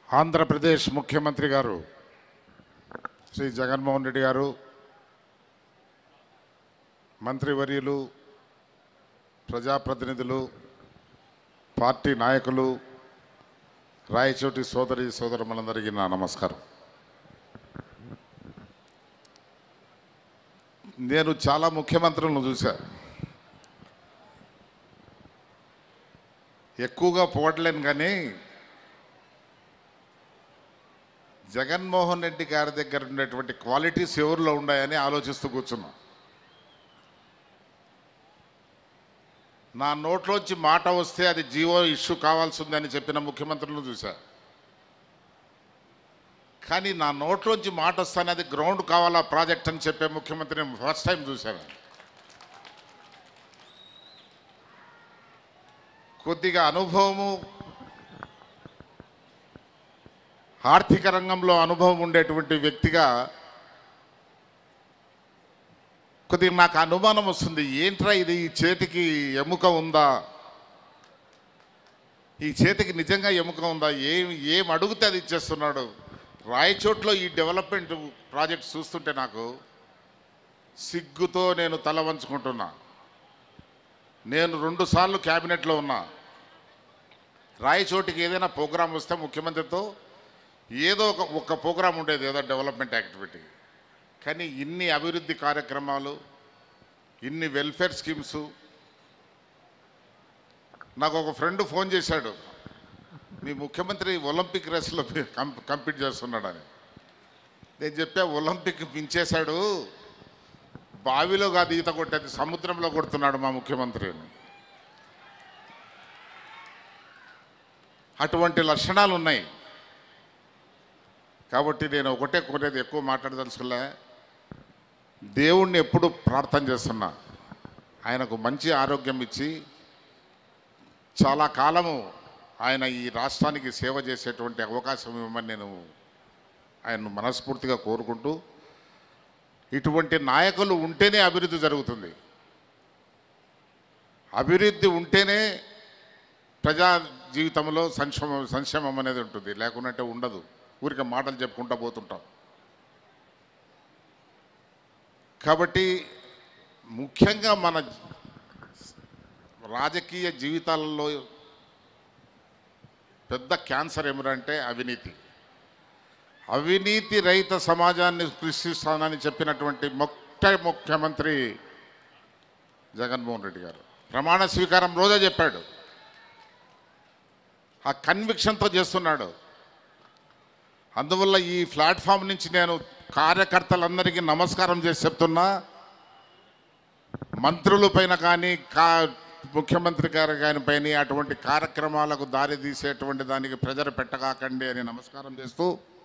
ఆంధ్రప్రదేశ్ ముఖ్యమంత్రి గారు శ్రీ జగన్మోహన్ రెడ్డి గారు మంత్రివర్యులు ప్రజాప్రతినిధులు పార్టీ నాయకులు రాయచోటి సోదరి సోదరులందరికీ నా నమస్కారం నేను చాలా ముఖ్యమంత్రులను చూశా ఎక్కువగా పోవట్లేను కానీ జగన్మోహన్ రెడ్డి గారి దగ్గర ఉండేటువంటి క్వాలిటీస్ ఎవరిలో ఉన్నాయని ఆలోచిస్తూ కూర్చున్నా నా నోట్లోంచి మాట వస్తే అది జీవో ఇష్యూ కావాల్సిందని చెప్పిన ముఖ్యమంత్రులను చూశా కానీ నా నోట్లోంచి మాట వస్తానే అది గ్రౌండ్ కావాలా ప్రాజెక్ట్ అని చెప్పే ముఖ్యమంత్రిని ఫస్ట్ టైం చూశాను కొద్దిగా అనుభవము ఆర్థిక రంగంలో అనుభవం ఉండేటువంటి వ్యక్తిగా కొద్దిగా నాకు అనుమానం వస్తుంది ఏంట్రా ఇది ఈ చేతికి ఎముక ఉందా ఈ చేతికి నిజంగా ఎముక ఉందా ఏం ఏం అడిగితే అది ఇచ్చేస్తున్నాడు రాయచోట్లో ఈ డెవలప్మెంట్ ప్రాజెక్ట్ చూస్తుంటే నాకు సిగ్గుతో నేను తల వంచుకుంటున్నా నేను రెండుసార్లు క్యాబినెట్లో ఉన్నా రాయచోటికి ఏదైనా ప్రోగ్రాం వస్తే ముఖ్యమంత్రితో ఏదో ఒక ఒక ప్రోగ్రాం ఉండేది ఏదో డెవలప్మెంట్ యాక్టివిటీ కానీ ఇన్ని అభివృద్ధి కార్యక్రమాలు ఇన్ని వెల్ఫేర్ స్కీమ్స్ నాకు ఒక ఫ్రెండ్ ఫోన్ చేశాడు మీ ముఖ్యమంత్రి ఒలింపిక్ రేస్లో కంపీట్ చేస్తున్నాడని నేను చెప్పా ఒలింపిక్ మించేశాడు బావిలో కాదు ఈత కొట్టేది సముద్రంలో కొడుతున్నాడు మా ముఖ్యమంత్రి అని అటువంటి లక్షణాలు ఉన్నాయి కాబట్టి నేను ఒకటే కోరేది ఎక్కువ మాట్లాడదలుచుకోలే దేవుణ్ణి ఎప్పుడు ప్రార్థన చేస్తున్నా ఆయనకు మంచి ఆరోగ్యం ఇచ్చి చాలా కాలము ఆయన ఈ రాష్ట్రానికి సేవ చేసేటువంటి అవకాశం ఇవ్వమని నేను ఆయన్ను మనస్ఫూర్తిగా కోరుకుంటూ ఇటువంటి నాయకులు ఉంటేనే అభివృద్ధి జరుగుతుంది అభివృద్ధి ఉంటేనే ప్రజా జీవితంలో సంక్షేమం సంక్షేమం అనేది ఉంటుంది లేకుంటే ఉండదు ఊరికే మాటలు చెప్పుకుంటూ పోతుంటాం కాబట్టి ముఖ్యంగా మన రాజకీయ జీవితాలలో పెద్ద క్యాన్సర్ ఏమిటంటే అవినీతి అవినీతి రహిత సమాజాన్ని సృష్టిస్తానని చెప్పినటువంటి మొట్ట ముఖ్యమంత్రి జగన్మోహన్ రెడ్డి గారు ప్రమాణ స్వీకారం రోజే చెప్పాడు ఆ కన్విక్షన్తో చేస్తున్నాడు అందువల్ల ఈ ప్లాట్ఫామ్ నుంచి నేను కార్యకర్తలందరికీ నమస్కారం చేసి చెప్తున్నా మంత్రుల పైన కానీ కా ముఖ్యమంత్రి గారి కానీ పైన అటువంటి కార్యక్రమాలకు దారి తీసేటువంటి దానికి ప్రజలు పెట్టగాకండి అని నమస్కారం చేస్తూ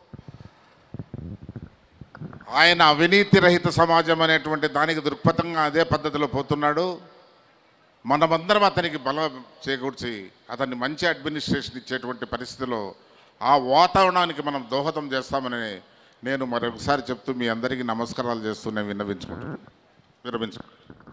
ఆయన అవినీతి రహిత సమాజం అనేటువంటి దానికి దృక్పథంగా అదే పద్ధతిలో పోతున్నాడు మనమందరం అతనికి బలం చేకూర్చి అతన్ని మంచి అడ్మినిస్ట్రేషన్ ఇచ్చేటువంటి పరిస్థితిలో ఆ వాతావరణానికి మనం దోహదం చేస్తామని నేను మరొకసారి చెప్తూ మీ అందరికీ నమస్కారాలు చేస్తూ నేను విన్నవించుకుంటున్నాను విరమించుకుంటాను